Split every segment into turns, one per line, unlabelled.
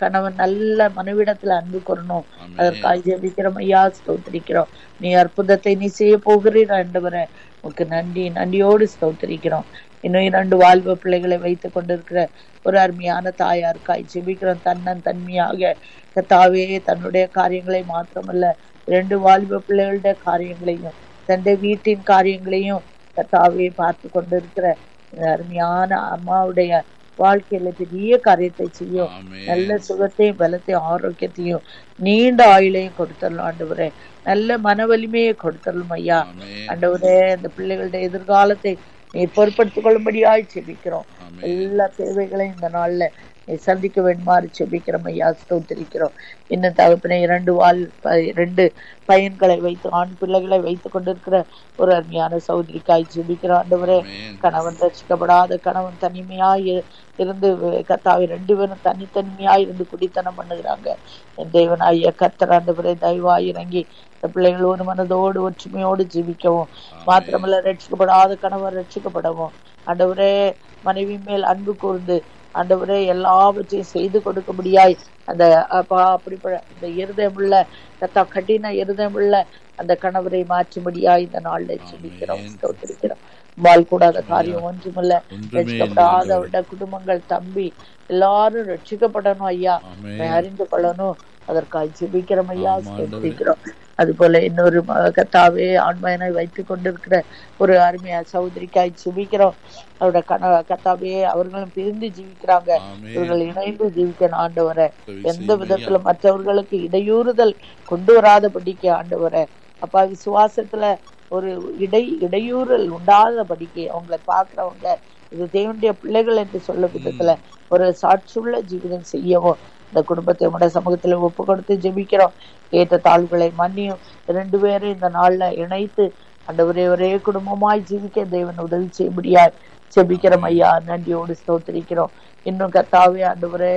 கணவன் நல்ல மனைவிடத்துல அன்பு கூறணும்
ஆமென்.
அதற்காக ஜெபிக்கிறோம் ஐயா ஸ்தோத்திரிக்கிறோம் நீ அற்புதத்தை நீ செய்ய போகிறீர் ஆண்டவரே உனக்கு நன்றி நன்றியோடு ஸ்தோத்திரிக்கிறோம் இன்னும் இரண்டு வாழ்வு பிள்ளைகளை வைத்துக் கொண்டிருக்கிற ஒரு அருமையான தாயாருக்காய் ஜெபிக்கிறோம் தன்னன் தன்மையாக கத்தாவே தன்னுடைய காரியங்களை மாத்திரமல்ல இரண்டு வாழ்வு பிள்ளைகளுடைய காரியங்களையும் தன்னுடைய வீட்டின் காரியங்களையும் கத்தாவே பார்த்து கொண்டிருக்கிற இந்த அருமையான அம்மாவுடைய வாழ்க்கையில பெரிய காரியத்தை செய்யும்
ஆமென்.
நல்ல சுகத்தையும் பலத்தையும் ஆரோக்கியத்தையும் நீண்ட ஆயுளையும் கொடுத்தரலாம் ஆண்டவரே நல்ல மன வலிமையை கொடுத்தரலாம் ஐயா
ஆமென்.
ஆண்டவரே அந்த பிள்ளைகளுடைய எதிர்காலத்தை நீர் பொறுப்படுத்திக் கொள்ளும்படியாய் செபிக்கிறோம்
ஆமென்.
எல்லா தேவைகளையும் இந்த நாள்ல நீ சந்திக்க வேண்டுமாறு செபிக்கிறோம் ஐயா ஸ்தோத்திரிக்கிறோம் இன்னும் தகப்பனை இரண்டு வால் ப- இரண்டு பையன்களை வைத்து ஆண் பிள்ளைகளை வைத்துக் கொண்டிருக்கிற ஒரு அருமையான சௌதரிக்காய் ஜெபிக்கிறோம் ஆண்டவரே
ஆமென்.
கணவன் ரசிக்கப்படாத கணவன் தனிமையாய் இரு- இருந்து கத்தாவை ரெண்டு பேரும் தனித்தனிமையாய் இருந்து குடித்தனம் பண்ணுகிறாங்க என் தேவனாய கத்தர் ஆண்டவரே தயவாய் இறங்கி இந்த பிள்ளைகள் ஒரு மனதோடு ஒற்றுமையோடு ஜீவிக்கவும் மாத்திரமல்ல ரட்சிக்கப்படாத கணவன் ரட்சிக்கப்படவும் ஆண்டவரே மனைவி மேல் அன்பு கூர்ந்து ஆண்டவரே எல்லாவற்றையும் செய்து கொடுக்கும்படியாய் அந்த அப்பா அப்படிப்பட்ட அந்த இருதயமுள்ள கத்தா கடின இருதயமுள்ள அந்த கணவரை மாற்றும்படியாய் இந்த நாள்ல ஜெபிக்கிறோம் ஸ்தோத்திரிக்கிறோம் வாழ் கூடாத காரியம் ஒன்றுமில்ல
ஒன்றுமே
ரட்சிக்கப்படாத அவருடைய குடும்பங்கள் தம்பி எல்லாரும் ரட்சிக்கப்படணும் ஐயா
ஆமென்.
அதை அறிந்து கொள்ளணும் அதற்காக ஜெபிக்கிறோம் ஐயா
ஆமா, ஆண்டவரே.
ஸ்தோத்திரிக்கிறோம் அது போல இன்னொரு ம- கத்தாவே ஆண்மையனை வைத்துக் கொண்டிருக்கிற ஒரு அருமையா சகோதரிக்காய் ஜெபிக்கிறோம் அவருடைய கண கத்தாவே அவர்களும் பிரிந்து ஜீவிக்கிறாங்க
ஆமென்.
இவர்கள் இணைந்து ஜீவிக்கணும் ஆண்டவரை
உதவி
எந்த
செய்யுங்க
விதத்துல மற்றவர்களுக்கு இடையூறுதல் கொண்டு வராதபடிக்கு ஆண்டவரை அப்பா விசுவாசத்துல ஒரு இடை இடையூறல் உண்டாதபடிக்கு அவங்களை பார்க்கிறவங்க இது தேவனுடைய பிள்ளைகள் என்று சொல்ல விதத்துல ஒரு சாட்சியுள்ள ஜீவிதம் செய்யவும் இந்த குடும்பத்தை உடைய சமூகத்துல ஒப்பு கொடுத்து ஜெபிக்கிறோம் ஏற்ற தாழ்வுகளை மன்னியும் ரெண்டு பேரும் இந்த நாள்ல இணைத்து ஆண்டவரே ஒரே குடும்பமாய் ஜீவிக்க தேவன் உதவி செய்யும்படியாய் ஜெபிக்கிறோம் ஐயா நன்றியோடு ஸ்தோத்திரிக்கிறோம் இன்னும் கத்தாவே ஆண்டவரே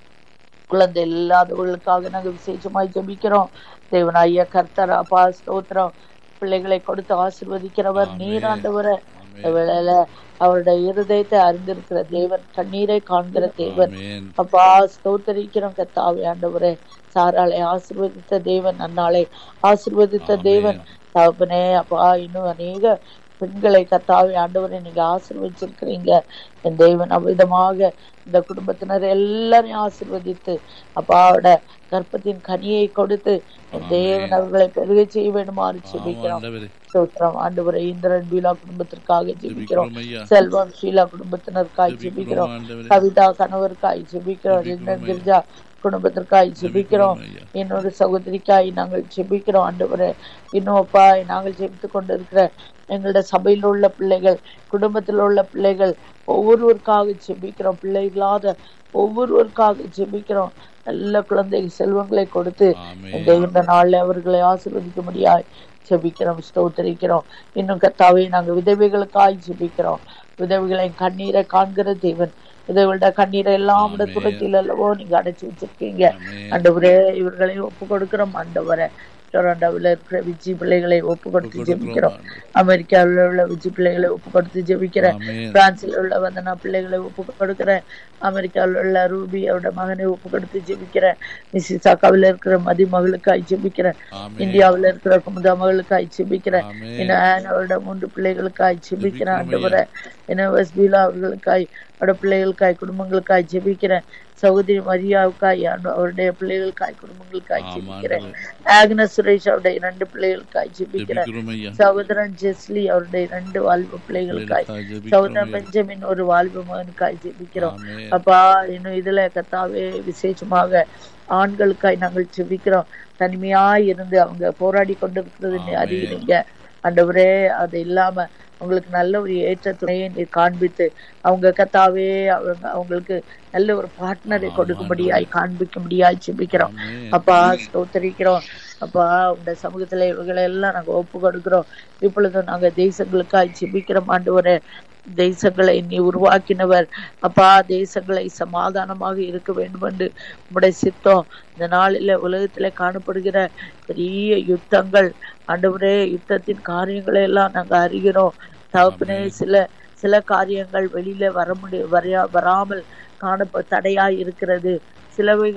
குழந்தை இல்லாதவர்களுக்காக நாங்க விசேஷமாய் ஜெபிக்கிறோம் தேவனாய கர்த்தர் அப்பா ஸ்தோத்திரம் பிள்ளைகளை கொடுத்து ஆசீர்வதிக்கிறவர்
ஆமென்.
நீராண்டவரை
ஆமென்.
இந்த வேளையில அவருடைய இருதயத்தை அறிந்திருக்கிற தேவன் கண்ணீரை காண்கிற தேவன்
ஆமென்.
அப்பா ஸ்தோத்தரிக்கிறோம் கத்தாவே ஆண்டவரே சாராளை ஆசீர்வதித்த தேவன் அன்னாளை ஆசீர்வதித்த
ஆமென்.
தேவன் தகப்பனே அப்பா இன்னும் அநேக பெண்களை கத்தாவே ஆண்டவரை நீங்க ஆசீர்வதிச்சிருக்கிறீங்க என் தேவன் அவ்விதமாக இந்த குடும்பத்தினர் எல்லாரையும் ஆசீர்வதித்து அப்பாவோட கற்பத்தின் கனியை கொடுத்து என் தேவன் அவர்களை பெருக செய்ய வேண்டுமாறு
ஆமா,
செபிக்கிறோம்
ஆண்டவரே.
ஸ்தோத்திரம் ஆண்டவரை இந்திரன் பீலா குடும்பத்திற்காக ஜெபிக்கிறோம்
ஜெபிக்கிறோம் ஐயா.
செல்வம் ஷீலா குடும்பத்தினருக்காய்
ஜெபிக்கிறோம்
ஜெபிக்கிறோம்
ஆண்டவரே.
கவிதா கணவருக்காய் ஜெபிக்கிறோம்
ஜெபிக்கிறோம்
ரிந்தன் கிரிஜா குடும்பத்திற்காய் ஜெபிக்கிறோம்
ஐயா.
இன்னொரு சகோதரிக்காய் நாங்கள் ஜெபிக்கிறோம் ஆண்டவரே இன்னும் அப்பா நாங்கள் ஜெபித்து கொண்டிருக்கிற எங்களுடைய சபையில் உள்ள பிள்ளைகள் குடும்பத்தில் உள்ள பிள்ளைகள் ஒவ்வொருவருக்காக ஜெபிக்கிறோம் பிள்ளை இல்லாத ஒவ்வொருவருக்காக ஜெபிக்கிறோம் நல்ல குழந்தை செல்வங்களை கொடுத்து
ஆமென்.
இந்த இந்த நாள்ல அவர்களை ஆசீர்வதிக்க முடியாது ஜெபிக்கிறோம் ஸ்தோத்தரிக்கிறோம் இன்னும் கத்தாவே நாங்க விதவைகளுக்காய் ஜெபிக்கிறோம் விதவைகளை கண்ணீரை காண்கிற தேவன் விதவைகளோட கண்ணீரை எல்லாம்
ஆமென்.
துரத்தில் அல்லவோ நீங்க அடைச்சு வச்சிருக்கீங்க
ஆமென்.
ஆண்டவரே இவர்களை ஒப்பு கொடுக்கிறோம் ஆண்டவரே டொரண்டோவில் இருக்கிற விஜி பிள்ளைகளை ஒப்பு கொடுத்து ஜெபிக்கிறோம் அமெரிக்காவில் உள்ள விஜி பிள்ளைகளை ஒப்பு கொடுத்து ஜெபிக்கிறேன்
ஆமென்.
பிரான்சில் உள்ள வந்தனா பிள்ளைகளை ஒப்பு கொடுக்கிறேன் அமெரிக்காவில் உள்ள ரூபி அவரோட மகனை ஒப்பு கொடுத்து ஜெபிக்கிறேன் மிசிசாக்காவில் இருக்கிற மதி மகளுக்காய் ஜெபிக்கிறேன்
ஆமென்.
இந்தியாவில் இருக்கிற குமுதா மகளுக்காய் ஜெபிக்கிறேன்
ஆமென்.
இன்னும் ஆனோட மூன்று பிள்ளைகளுக்காய் ஜெபிக்கிறேன்
ஜெபிக்கிறோம்
ஆண்டவரே இன்னும் வஸ்பீலா அவர்களுக்காய் அவரோட பிள்ளைகளுக்காய் குடும்பங்களுக்காய் ஜெபிக்கிறேன் சகோதரி மரியாவுக்காய் ஆண்டு- அவருடைய பிள்ளைகளுக்காய் குடும்பங்களுக்காய்
ஆமா,
ஜெபிக்கிறேன்
ஆண்டவரே.
ஆக்னஸ் சுரேஷ் அவருடைய இரண்டு பிள்ளைகளுக்காய் ஜெபிக்கிறேன்
ஜெபிக்கிறோம் ஐயா.
சகோதரன் ஜெஸ்லி அவருடைய இரண்டு வாழ்வு பிள்ளைகளுக்காய்
பிள்ளைகளுக்காக ஜெபிக்கிறோம்
சகோதரன்
ஐயா.
பெஞ்சமின் ஒரு வாழ்வு மகனுக்காய் ஜெபிக்கிறோம்
ஆமென்.
அப்பா இன்னும் இதுல கத்தாவே விசேஷமாக ஆண்களுக்காய் நாங்கள் ஜெபிக்கிறோம் தனிமையாய் இருந்து அவங்க போராடி கொண்டிருக்கிறது நீ
ஆமென்.
அறிகிறீங்க ஆண்டவரே அது இல்லாம அவங்களுக்கு நல்ல ஒரு ஏற்ற துணையை நீர் காண்பித்து அவங்க கத்தாவே அவங்க அவங்களுக்கு நல்ல ஒரு பார்ட்னரை
ஆமா,
கொடுக்கும்படியாய் காண்பிக்கும்படியாய் ஜெபிக்கிறோம்
ஆமென்.
அப்பா ஸ்தோத்தரிக்கிறோம் அப்பா உங்க சமூகத்துல இவங்களை எல்லாம் நாங்க ஒப்பு கொடுக்கிறோம் இப்பொழுதும் நாங்க தேசங்களுக்காய் ஜெபிக்கிறோம் ஆண்டவரே தேசங்களை நீ உருவாக்கினவர் அப்பா தேசங்களை சமாதானமாக இருக்க வேண்டும் என்று உம்முடைய சித்தம் இந்த நாளில உலகத்துல காணப்படுகிற பெரிய யுத்தங்கள் ஆண்டவரே யுத்தத்தின் காரியங்களை எல்லாம் நாங்க அறிகிறோம் தகப்பனே சில சில காரியங்கள் வெளியில வர முடிய வரையா வராமல் காணப்ப தடையாய் இருக்கிறது சிலவை